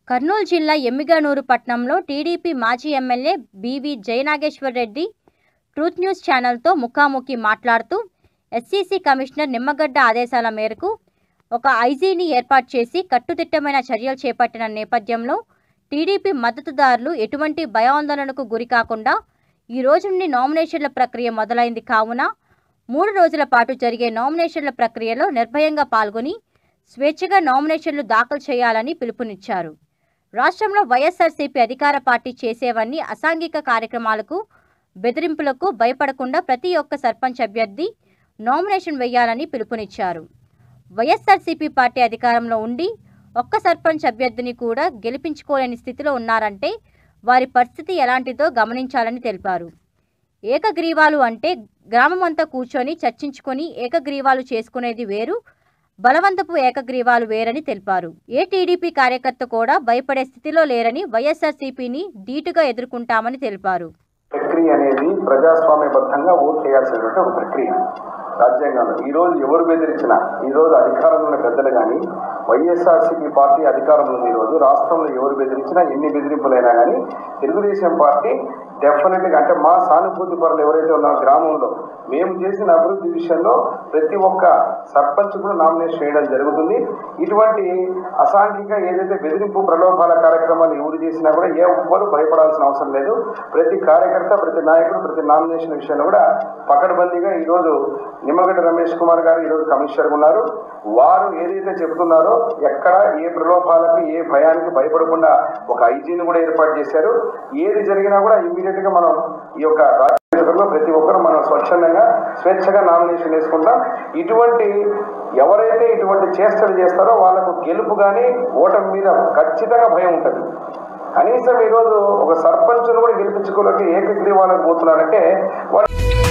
కర్నూలు జిల్లా ఎమ్మిగనూరు పట్టణంలో టీడీపీ మాజీ MLA B V Jayanageshwar Reddy truth news ఛానల్తో ముఖాముఖి మాట్లాడుతూ ఎస్సీసీ కమిషనర్ నిమ్మగడ్డ ఆదేశాల మేరకు ఒక ఐజీని ఏర్పాటు చేసి కట్టుదిట్టమైన చర్యలు చేపట్టిన నేపథ్యంలో టీడీపీ మద్దతుదారులు ఎటువంటి భయాందోళనకు గురి కాకుండా ఈ రోజు నుండి నామినేషన్ల ప్రక్రియ మొదలైంది కావున మూడు రోజుల పాటు జరిగే నామినేషన్ల ప్రక్రియలో నిర్భయంగా పాల్గొని స్వేచ్ఛగా నామినేషన్లు దాఖలు చేయాలని పిలుపునిచ్చారు రాష్ట్రంలో వైఎస్ఆర్సీపీ అధికార పార్టీ చేసేవన్నీ అసాంఘిక కార్యక్రమాలకు బెదిరింపులకు భయపడకుండా ప్రతి ఒక్క సర్పంచ్ అభ్యర్థి నామినేషన్ వేయాలని పిలుపునిచ్చారు వైఎస్ఆర్సీపీ పార్టీ అధికారంలో ఉండి ఒక్క సర్పంచ్ అభ్యర్థిని కూడా గెలిపించుకోలేని స్థితిలో ఉన్నారంటే వారి పరిస్థితి ఎలాంటిదో గమనించాలని తెలిపారు ఏకగ్రీవాలు అంటే గ్రామమంతా కూర్చొని చర్చించుకొని ఏకగ్రీవాలు చేసుకునేది వేరు బలవంతపు ఏకగ్రీవాలు వేరని తెలిపారు ఏ టీడీపీ కార్యకర్త కూడా భయపడే స్థితిలో లేరని వైఎస్ఆర్సీపీని ధీటుగా ఎదుర్కొంటామని తెలిపారు ప్రక్రియ అనేది ప్రజాస్వామ్యబద్ధంగా ఓటు చేయాల్సినటువంటి ఒక ప్రక్రియ రాజ్యాంగంలో ఈ రోజు ఎవరు బెదిరించినా ఈ రోజు అధికారంలో ఉన్న పెద్దలు కానీ వైఎస్ఆర్సీపీ పార్టీ అధికారంలో ఉంది ఈ రోజు రాష్ట్రంలో ఎవరు బెదిరించినా ఎన్ని బెదిరింపులైనా కానీ తెలుగుదేశం పార్టీ డెఫినెట్గా అంటే మా సానుభూతి పరులు ఎవరైతే ఉన్నారో గ్రామంలో మేము చేసిన అభివృద్ధి విషయంలో ప్రతి ఒక్క సర్పంచ్ కూడా నామినేషన్ చేయడం జరుగుతుంది ఇటువంటి అసాంఘిక ఏదైతే బెదిరింపు ప్రలోభాల కార్యక్రమాలు ఎవరు చేసినా కూడా ఏ ఒక్కరు భయపడాల్సిన అవసరం లేదు ప్రతి కార్యకర్త ప్రతి నాయకుడు ప్రతి నామినేషన్ విషయంలో కూడా పకడ్బందీగా ఈరోజు నిమ్మగడ్డ రమేష్ కుమార్ గారు ఈరోజు కమిషనర్ ఉన్నారు వారు ఏదైతే చెబుతున్నారో ఎక్కడ ఏ ప్రలోభాలకు ఏ భయానికి భయపడకుండా ఒక ఐజీని కూడా ఏర్పాటు చేశారు ఏది జరిగినా కూడా ఇమీడియట్ గా మనం ఈ యొక్క రాజ్యాంగంలో ప్రతి ఒక్కరు మనం స్వచ్ఛందంగా స్వేచ్ఛగా నామినేషన్ వేసుకుంటాం ఇటువంటి ఎవరైతే ఇటువంటి చేష్టలు చేస్తారో వాళ్ళకు గెలుపు కానీ ఓటమి మీద ఖచ్చితంగా భయం ఉంటుంది కనీసం ఈరోజు ఒక సర్పంచ్ను కూడా గెలిపించుకోలేక ఏకగ్రీవాలకు పోతున్నారంటే వాళ్ళు